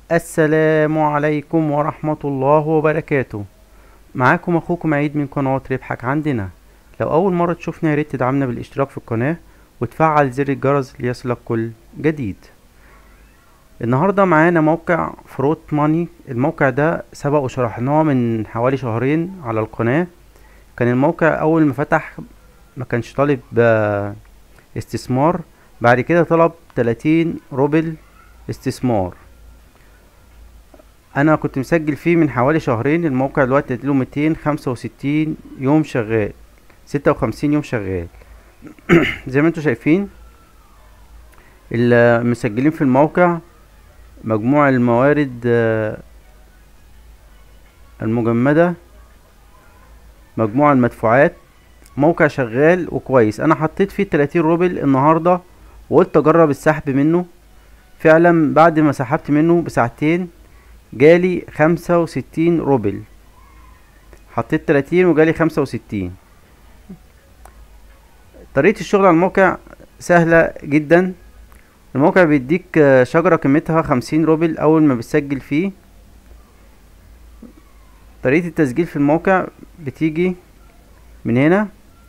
السلام عليكم ورحمة الله وبركاته معاكم اخوكم عيد من قناة ربحك عندنا لو اول مرة تشوفنا ياريت تدعمنا بالاشتراك في القناة وتفعل زر الجرس ليصلك كل جديد النهاردة معانا موقع فروت ماني الموقع ده سبق وشرحناه من حوالي شهرين على القناة كان الموقع اول ما فتح ما كانش طالب آه، استثمار بعد كده طلب 30 روبل استثمار انا كنت مسجل فيه من حوالي شهرين الموقع دلوقتي له 265 يوم شغال 56 يوم شغال زي ما انتوا شايفين المسجلين في الموقع مجموع الموارد آه، المجمدة مجموع المدفوعات موقع شغال وكويس انا حطيت فيه 30 روبل النهاردة وقلت اجرب السحب منه فعلا بعد ما سحبت منه بساعتين جالي خمسة وستين روبل حطيت تلاتين وجالي خمسة وستين طريقة الشغل على الموقع سهلة جدا الموقع بيديك آه، شجرة قيمتها خمسين روبل أول ما بتسجل فيه طريقة التسجيل في الموقع بتيجي من هنا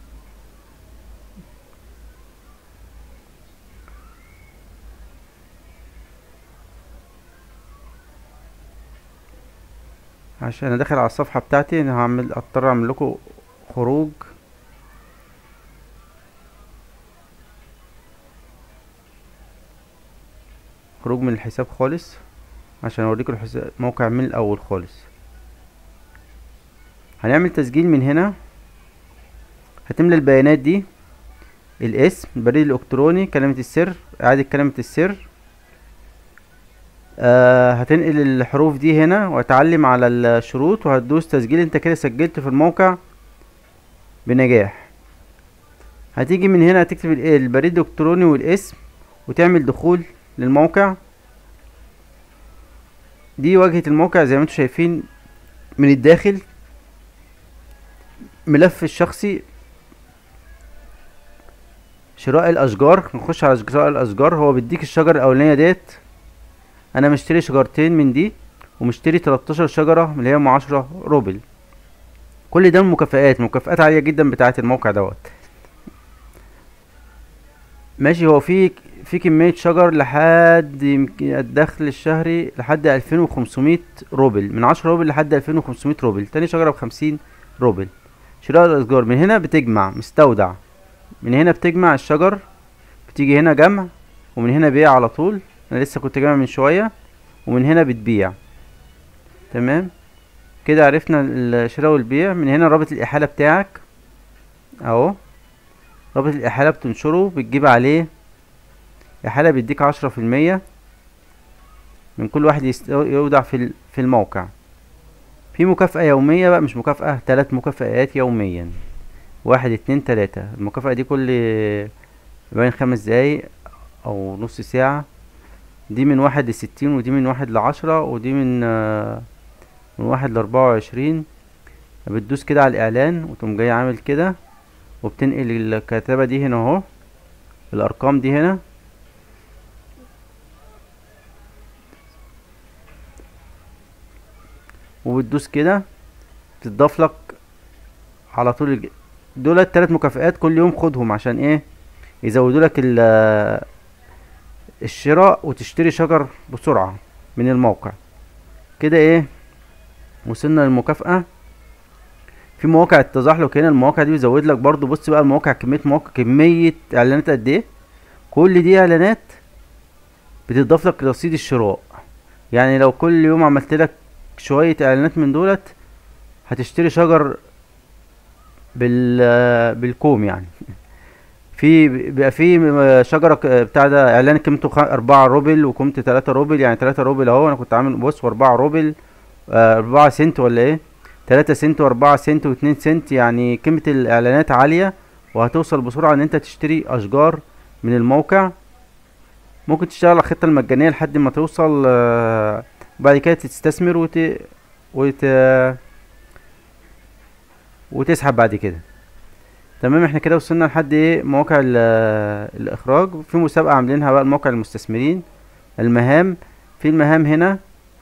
عشان انا داخل على الصفحة بتاعتي انا هعمل اضطر اعمل لكم خروج خروج من الحساب خالص عشان اوريكم الحساب موقع من الاول خالص هنعمل تسجيل من هنا هتملى البيانات دي الاسم البريد الالكتروني كلمة السر اعادة كلمة السر آه هتنقل الحروف دي هنا وهتعلم على الشروط وهتدوس تسجيل انت كده سجلت في الموقع بنجاح هتيجي من هنا هتكتب ال- البريد الالكتروني والاسم وتعمل دخول للموقع دي واجهة الموقع زي ما انتم شايفين من الداخل ملف الشخصي شراء الاشجار نخش على شراء الاشجار هو بيديك الشجر الاولانيه ديت انا مشتري شجرتين من دي ومشتري 13 شجره من اللي هي ام 10 روبل كل ده من مكافآت مكافآت عاليه جدا بتاعه الموقع دوت ماشي هو في في كميه شجر لحد يمكن الدخل الشهري لحد 2500 روبل من 10 روبل لحد 2500 روبل تاني شجره بخمسين روبل شراء الاشجار من هنا بتجمع مستودع من هنا بتجمع الشجر بتيجي هنا جمع ومن هنا بيع على طول انا لسه كنت جامع من شوية ومن هنا بتبيع تمام كده عرفنا الشراء والبيع من هنا رابط الإحالة بتاعك اهو رابط الإحالة بتنشره بتجيب عليه إحالة بيديك عشرة في المية من كل واحد يست- يودع في ال- في الموقع في مكافأة يومية بقى مش مكافأة تلات مكافآت يوميا واحد اتنين تلاتة المكافأة دي كل بين خمس دقايق أو نص ساعة دي من واحد لستين ودي من واحد لعشرة ودي من آه، من واحد لأربعة وعشرين بتدوس كده على الإعلان وتقوم جاي عامل كده وبتنقل الكتابة دي هنا اهو الأرقام دي هنا وبتدوس كده تضاف لك على طول الج- دول التلات مكافآت كل يوم خدهم عشان ايه يزودوا لك ال- الشراء وتشتري شجر بسرعة من الموقع كده ايه وصلنا للمكافأة في مواقع التزحلق هنا المواقع دي بيزود لك برضو بص بقى المواقع كمية مواقع كمية اعلانات قد ايه كل دي اعلانات بتضاف لك رصيد الشراء يعني لو كل يوم عملت لك شوية اعلانات من دولت هتشتري شجر بال بالكوم يعني في بيبقى في م- شجرة ك- بتاع ده اعلان قيمته خ- أربعة روبل وقيمته تلاتة روبل يعني تلاتة روبل اهو انا كنت عامل بص وأربعة روبل آه، أربعة سنت ولا ايه تلاتة سنت وأربعة سنت واتنين سنت يعني قيمة الإعلانات عالية وهتوصل بسرعة إن أنت تشتري أشجار من الموقع ممكن تشتغل على الخطة المجانية لحد ما توصل آه، وبعد كده تستثمر وت... وت... وتسحب بعد كده تمام احنا كده وصلنا لحد ايه مواقع ال- الاخراج في مسابقة عاملينها بقى لموقع المستثمرين المهام في المهام هنا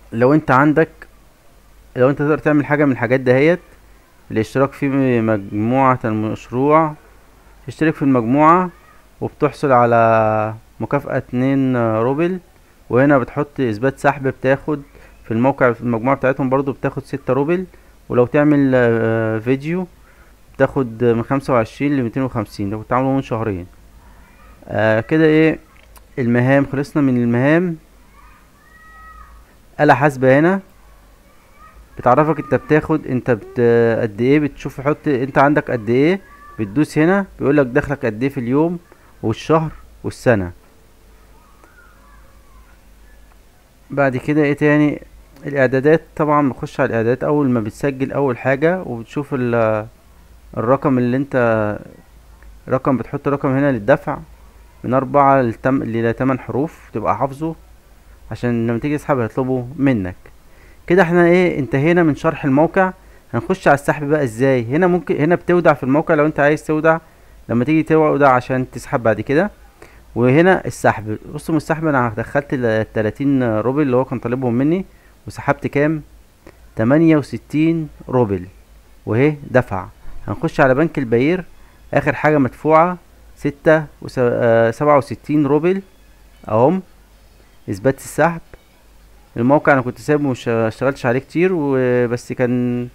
لو انت عندك لو انت تقدر تعمل حاجة من الحاجات دهيت الاشتراك في مجموعة المشروع تشترك في المجموعة وبتحصل على مكافأة اتنين روبل وهنا بتحط اثبات سحب بتاخد في الموقع في المجموعة بتاعتهم برضو بتاخد ستة روبل ولو تعمل آه، فيديو بتاخد من خمسة وعشرين لميتين وخمسين لو بتعمله من شهرين آه كده ايه المهام خلصنا من المهام آلة حاسبة هنا بتعرفك انت بتاخد انت بت قد ايه بتشوف حط انت عندك قد ايه بتدوس هنا بيقولك دخلك قد ايه في اليوم والشهر والسنة بعد كده ايه تاني الاعدادات طبعا بخش على الاعدادات اول ما بتسجل اول حاجة وبتشوف ال- الرقم اللي انت رقم بتحط رقم هنا للدفع من اربعة لتم لتمن حروف تبقى حافظه عشان لما تيجي تسحب هيطلبوا منك كده احنا ايه انتهينا من شرح الموقع هنخش على السحب بقى ازاي هنا ممكن هنا بتودع في الموقع لو انت عايز تودع لما تيجي تودع عشان تسحب بعد كده وهنا السحب بصوا من السحب انا دخلت ال 30 روبل اللي هو كان طالبهم مني وسحبت كام تمانية وستين روبل وهي دفع هنخش على بنك البير اخر حاجة مدفوعة ستة وسبعة وستين روبل اهم اثبات السحب الموقع انا كنت سايبه مش اشتغلتش عليه كتير وبس كان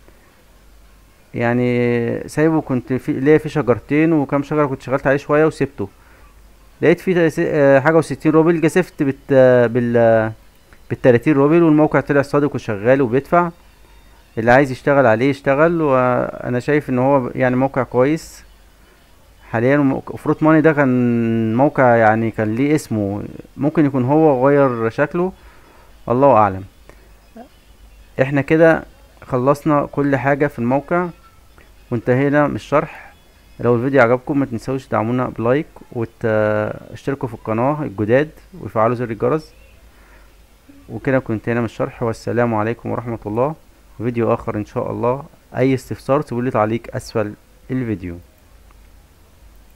يعني سايبه كنت في ليا فيه شجرتين وكام شجرة كنت شغلت عليه شوية وسبته لقيت فيه تلاتي- آه، حاجة وستين روبل جسفت بت بال بالتلاتين روبل والموقع طلع صادق وشغال وبيدفع اللي عايز يشتغل عليه يشتغل وانا شايف ان هو يعني موقع كويس حاليا فروت ماني ده كان موقع يعني كان ليه اسمه ممكن يكون هو غير شكله الله اعلم احنا كده خلصنا كل حاجة في الموقع وانتهينا من الشرح لو الفيديو عجبكم ما تنسوش تدعمونا بلايك وتشتركوا في القناة الجداد وفعلوا زر الجرس وكده كنت هنا من الشرح والسلام عليكم ورحمة الله فيديو اخر ان شاء الله اي استفسار تقولي تعليق اسفل الفيديو